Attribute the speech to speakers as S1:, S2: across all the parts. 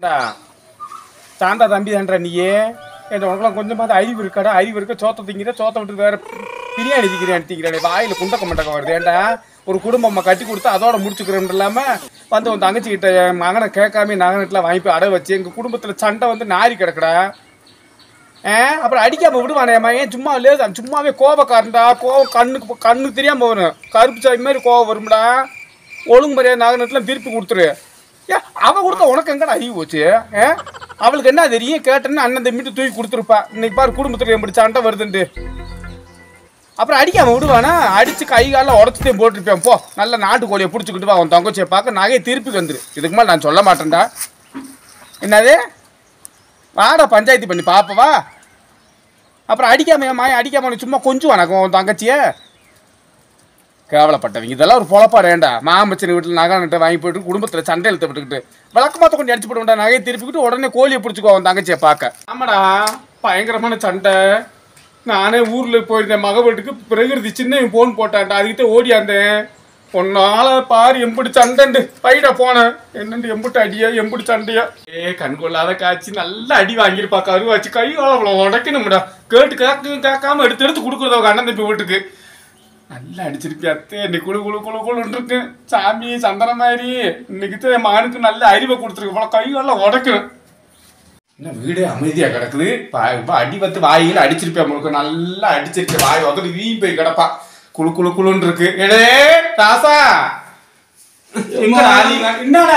S1: டா, சாந்தா தம்பி தான்றா நீயே என் உனக்குலாம் கொஞ்சமாவது அறிவு இருக்காடா அறிவு இருக்க சோத்த திங்கிற சோத்த விட்டு வேற பிரியாணி திங்கிறேன் திங்கிறேன் வாயில குண்டக்க மண்டக்கம் வருது ஏன்டா ஒரு குடும்பம் கட்டி கொடுத்து அதோட முடிச்சுக்கிறோம் இல்லாம வந்து உன் தங்கச்சி கிட்ட என் மகனை கேட்காம நகனத்துல வாங்கி போய் அடை வச்சு எங்க குடும்பத்துல சண்டை வந்து நாரி கிடக்குடா ஆ அப்புறம் அடிக்காம விடுவானே ஏன் சும்மா லேசா சும்மாவே கோபக்காரன்டா கோவம் கண்ணுக்கு கண்ணுக்கு தெரியாம வரும் கருப்பு சாய் மாதிரி கோவம் வரும்டா ஒழுங்கு மரியாதை நகனத்துல திருப்பி கொடுத்துரு ஏ அவ கொடுத்த உனக்கு எங்கடா அறிவு போச்சு ஆ? அவளுக்கு என்ன தெரியும் கேட்டேன்னு அண்ணன் தம்பிட்டு தூக்கி கொடுத்துருப்பா இன்னைக்கு பாரு குடும்பத்துல எப்படி சண்டை வருதுன்ட்டு அப்புறம் அடிக்காம விடுவானா அடிச்சு கை காலில் உடச்சிட்டே போட்டிருப்பேன் போ நல்ல நாட்டுக்கோழியை பிடிச்சிக்கிட்டு வா உன் தங்கச்சியை பார்க்க நகையை திருப்பி வந்துரு இதுக்கு மேலே நான் சொல்ல மாட்டேன்டா என்னது வாடா பஞ்சாயத்து பண்ணி பாப்பவா அப்புறம் அடிக்காம ஏன் மாய அடிக்காம நீ சும்மா கொஞ்சம் வணக்கம் உன் தங்கச்சிய கேவலப்பட்டவங்க இதெல்லாம் ஒரு பொழப்பாடு ஏண்டா மாமச்சன் வீட்டில் நகை நட்டை வாங்கி போயிட்டு குடும்பத்தில் சண்டை இழுத்து விட்டுக்கிட்டு விளக்கமாத்த கொஞ்சம் அடிச்சு போட்டு நகையை திருப்பிக்கிட்டு உடனே கோழியை பிடிச்சிக்கோ உன் தங்கச்சியை பார்க்க ஆமாடா பயங்கரமான சண்டை நானே ஊரில் போயிருந்தேன் மக வீட்டுக்கு பிரகிருதி சின்ன ஃபோன் போட்டான்டா அதுக்கிட்ட ஓடியாந்தேன் பொண்ணால பாரு எம்புடி சண்டைண்டு பைடா போனேன் என்னண்டு எம்புட்டு அடியா எம்புடி சண்டையா ஏ கண் கொள்ளாத காய்ச்சி நல்லா அடி வாங்கியிருப்பா கருவாச்சு கை அவ்வளோ உடைக்கணும்டா கேட்டு கேட்க கேட்காம எடுத்து எடுத்து கொடுக்குறத அவங்க அண்ணன் தம்பி வீட்டுக்கு நல்லா அடிச்சிருப்பி அத்தை இன்னைக்கு குழு குழு குழு குழுன்னு இருக்கு சாமி சந்தன மாதிரி இன்னைக்கு தான் என் மகனுக்கு நல்ல அறிவை கொடுத்துருக்கு இவ்வளோ கை எல்லாம் உடைக்கணும் என்ன வீடே அமைதியா கிடக்குது பா- இப்ப அடி வந்து வாயில அடிச்சிருப்பேன் உங்களுக்கு நல்லா அடிச்சிருக்கேன் வாய் வந்து வீ போய் கிடப்பா குளு குளு குளுன்னு இருக்கு எடே ராசா எங்கடா நீ என்னடா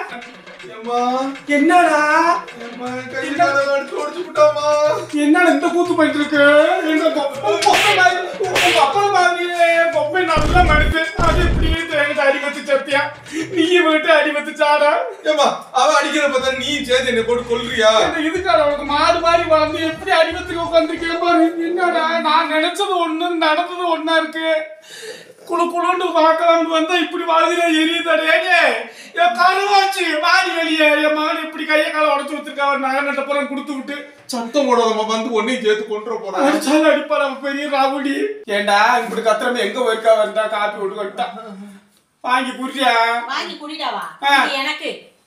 S1: என்னடா என்னடா இந்த கூத்து போயிட்டு இருக்கு எங்க பொ- பொம்மை மாதிரி, உங்க அப்பா மாதிரியே பொம்மை நல்லா மடுத்து அது இப்படியே தேங்கிட்டு அடி வச்சு சத்தியா நீ விட்டு அடி வச்சு சாடா
S2: ஏம்மா அவ அடிக்கிற பார்த்தா நீ சேர்த்து என்ன போட்டு கொல்றியா
S1: இந்த இதுக்கான உனக்கு மாடு மாதிரி வளர்ந்து எப்படி அடிவத்துக்கு உட்காந்துருக்கேன் பாரு என்னடா நான் நினைச்சது ஒண்ணு நடந்தது ஒண்ணா இருக்கு குழு குழுன்னு பார்க்கலாம்னு வந்தா இப்படி வாழ்கிற எரியுதடையாங்க என் கருவாச்சு வாடி வெளியே என் மகன் இப்படி கையை காலை உடச்சு வச்சிருக்கா அவர் நகை நட்ட புறம் கொடுத்து விட்டு
S2: சத்தம் போடாதம்மா வந்து ஒன்னையும் சேர்த்து கொண்டு போறான்
S1: அடிச்சாலும் அடிப்பார் அவன் பெரிய ராகுடி ஏண்டா இப்படி கத்துறமே எங்க போயிருக்கா வந்தா காப்பி விட்டு வந்துட்டா வாங்கி குடிச்சியா
S3: வாங்கி குடிடாவா
S1: ஆ.
S3: இது எனக்கு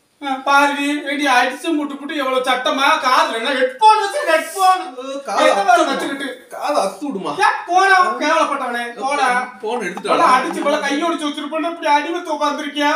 S1: பாருடி வேண்டி அடிச்சு முட்டு புட்டு எவ்வளவு சட்டமா காதுல என்ன ஹெட்போன் வச்சு ஹெட்போன் வச்சுக்கிட்டு
S2: காதை அத்து விடுமா
S1: ஏன் போடா கேவலப்பட்டவனே போடா
S2: போன்
S1: நல்லா
S2: எடுத்துட்டாளா
S1: அடிச்சு போல கையோடிச்சு வச்சிருப்போம் இப்படி அடிவத்து உட்காந்துருக்கியா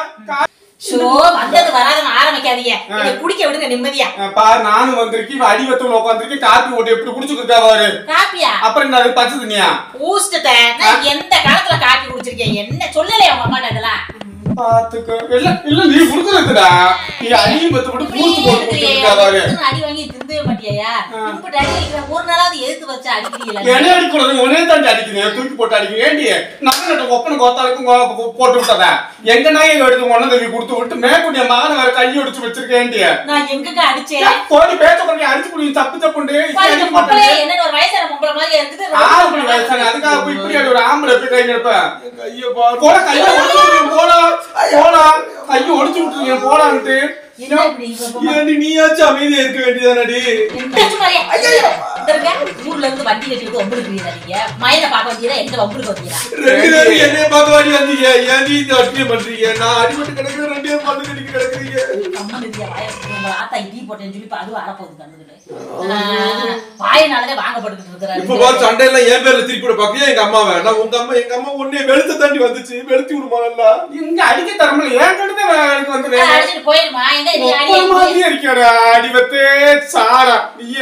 S3: ஷோ வந்தது வராதுன்னு ஆரம்பிக்காதீங்க இதை குடிக்க விடுங்க நிம்மதியா
S1: பாரு நானும் வந்திருக்கேன் இவன் அடிவத்துல உட்காந்துருக்கேன் காப்பி ஓட்டு எப்படி குடிச்சுக்கிட்டா பாரு
S3: காப்பியா
S1: அப்புறம் என்ன அது பச்சை தண்ணியா
S3: ஊஸ்டத்தை நான் எந்த காலத்துல காப்பி குடிச்சிருக்கேன் என்ன சொல்லலையா உங்க அம்மாட்ட இதெல்லாம்
S1: பாத்துக்கோ இல்ல இல்ல நீ குடுக்குறதுடா நீ அடிவத்து போட்டு பூஸ்ட் போட்டு குடிச்சுக்கிட்டா பாரு
S3: அடி வாங்கி திருந்தவே மாட்டியா இப்ப அடி வைக்கிற ஒரு நாளாவது எதிர்த்து வச்சு அடிக்கிறீங்களா
S1: என்ன அடிக்கூடாது உடனே தாண்டி அடிக்குது தூக்கி போட்டு அடிக்குது ஏண்டி நான் நட்ட ஒப்பனை கோத்தாளுக்கும் கோ- கோ- போட்டு விட்டதா எங்க நாயை எடுத்து ஒன்ன தம்பி கொடுத்து விட்டு மேற்கூடிய மகனை வேற கையை ஒடிச்சு வச்சிருக்கேன்டி
S3: நான் எங்கக்கா அடிச்சேன்
S1: போடி பேச்ச பண்ணி அடிச்சு புடி தப்பு தப்புண்டு இப்படி
S3: பாருங்க
S1: அடிக்க
S3: பொம்பளை
S1: மாட்டேன்
S3: என்ன ஒரு வயசான பொம்பளை மாதிரி இருக்குது
S1: ஆறு மணி வயசான அதுக்காக போய் இப்படி அடி ஒரு ஆம்பளை எப்படி கை நிற்பேன்
S2: கைய பாரு
S1: போட கையை ஒடிச்சு விட்டுருங்க போடா போடா கையை ஒடிச்சு விட்டுருங்க போடான்ட்டு
S3: என்ன இப்படி இப்ப பொம்பளை?
S2: ஏண்டி நீயாச்சும் அமைதியா இருக்க வேண்டியதானடி
S3: என்ன சும்மாரியா? இந்த இருங்க, ஊர்ல இருந்து வண்டி கட்டிட்டு வம்புக்கு நீங்க மயனை பார்க்க வந்தீங்களா எங்க வம்புக்கு வந்தீங்களா
S2: ரெண்டு பேரும் என்னைய பார்க்க வாடி வந்தீங்க ஏன்டி இந்த அட்டியம் பண்றீங்க நான் அடிபட்டு கிடக்குறேன் ரெண்டு பேரும் பண்ணு கட்டிட்டு கிடக்குறீங்க
S3: அம்மா நிதியா வாய உங்க ஆத்தா இடி போட்டேன்னு சொல்லி இப்ப அதுவும் அறப்போகுது கண்ணுக்கிட்டு வாயினாலதான் வாங்கப்பட்டுக்கிட்டு
S2: இப்ப பாரு
S3: இருக்கிறாரு
S2: சண்டை எல்லாம் என் பேர்ல திருப்பி விட பாக்கியா எங்க அம்மாவை நான் உங்க அம்மா எங்க அம்மா உன்னைய வெளுத்த தாண்டி வந்துச்சு வெளுத்தி விடுமா நல்லா
S1: இங்க அடிக்க தரமில்ல ஏன் கடுத்து எனக்கு வந்து வேணும்
S3: அடிச்சுட்டு போயிருமா எங்க நீ
S1: ஒப்பனை
S3: அடி
S1: மாதிரி இருக்காடா அடிவத்தே சாரா நீயே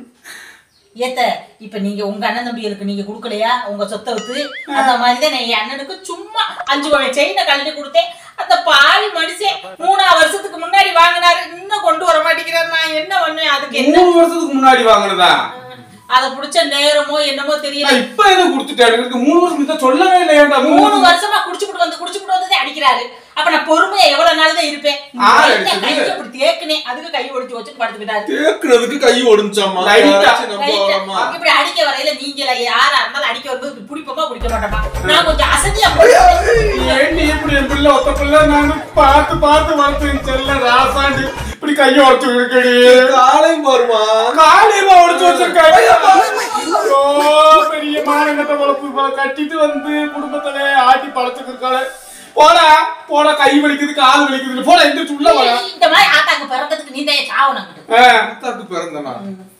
S3: ஏத்த இப்ப நீங்க உங்க அண்ணன் தம்பிகளுக்கு நீங்க குடுக்கலையா உங்க சொத்தை வித்து அந்த மாதிரிதான் நான் என் அண்ணனுக்கு சும்மா அஞ்சு வகை செயினை கழட்டி கொடுத்தேன் அந்த பாவி மனுஷன் மூணாவது வருஷத்துக்கு முன்னாடி வாங்கினாரு இன்னும் கொண்டு வர மாட்டேங்கிறாரு நான் என்ன பண்ணுவேன் அதுக்கு என்ன
S1: மூணு வருஷத்துக்கு முன்னாடி வாங்கினதா
S3: அதை புடிச்ச நேரமோ என்னமோ தெரியல
S1: நான் இப்ப என்ன கொடுத்துட்டேன் எனக்கு மூணு வருஷம் இதை சொல்லவே இல்லையாண்டா
S3: மூணு
S1: மூணு
S3: வருஷமா குடிச்சுட்டு வந்து குடிச்சுட்டு வந்ததே அடிக்கிறாரு அப்ப நான் பொறுமையா எவ்வளவு நாள் தான் இருப்பேன்
S1: ஆள்
S3: என்ன
S1: அடிச்சது?
S3: கையை அப்படி தேக்குனேன் அதுக்கு கை ஒடிச்சு வச்சுட்டு படுத்துக்கிட்டாரு
S2: தேக்குறதுக்கு கை ஒடிஞ்சாமா
S1: Light ஆ.
S2: யாராச்சும்
S3: ரைட்டா.
S2: நம்புவாராமா?
S3: இப்படி அடிக்க வரையில நீங்க யாரா இருந்தாலும் அடிக்க வரும்போது பிடிப்போமா பிடிக்க மாட்டோமா நான் கொஞ்சம் அசதியா
S1: ஏண்டி இப்படி என் பிள்ளை ஒத்த பிள்ளை நான் பார்த்து பார்த்து வளர்த்து செல்ல ராசாண்டி இப்படி கையை உடச்சு இருக்கடி
S2: ஆளையும் பாருமா
S1: காலியமா உடச்சு வச்சிருக்காங்க ஐயோ பெரிய மானங்கட்ட வளர்ப்பு ப- கட்டிட்டு வந்து குடும்பத்துல ஆட்டி பழச்சுக்கு இருக்காளே போடா போடா கை வலிக்குது கால் வலிக்குது போடா எந்திரிச்சு உள்ள போடா
S3: இந்த மாதிரி ஆத்தாக்கு பிறந்ததுக்கு நீ தான் சாவணும்
S1: ஆ,
S2: தாத்து பிறந்தனா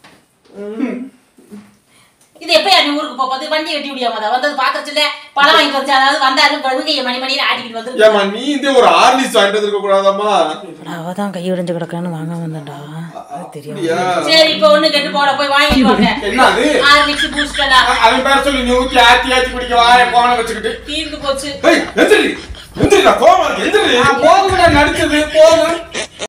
S3: இது எப்பயா நீ ஊருக்கு போகுது வண்டி வெட்டி முடியாம வந்தது பாத்திரச்சுல பழம் வாங்கிட்டு வந்து அதாவது வந்தாலும் கழுகைய மணி மணியில ஆடிக்கிட்டு வந்து
S2: ஏமா நீ இந்த ஒரு ஆர்லிஸ் வாங்கிட்டு இருக்க கூடாதாம்மா
S4: அவ தான் கை உடைஞ்சு கிடக்கான்னு வாங்க வந்தேன்டா அது தெரியும்
S2: அப்படியா
S3: சரி இப்ப ஒண்ணு கெட்டு போட போய் வாங்கிட்டு வாங்க
S1: என்ன அது
S3: ஆறு மிக்ஸ் பூஸ்டலா
S1: அவன் பேர சொல்லி நீ ஊத்தி ஆத்தி ஆத்தி குடிக்க வாய கோண வச்சுக்கிட்டு
S3: தீர்ந்து போச்சு
S2: ஏய் எந்திரி எந்திரிடா கோவம் இருக்கு எந்திரி
S1: போகும்டா நடிச்சது போகும்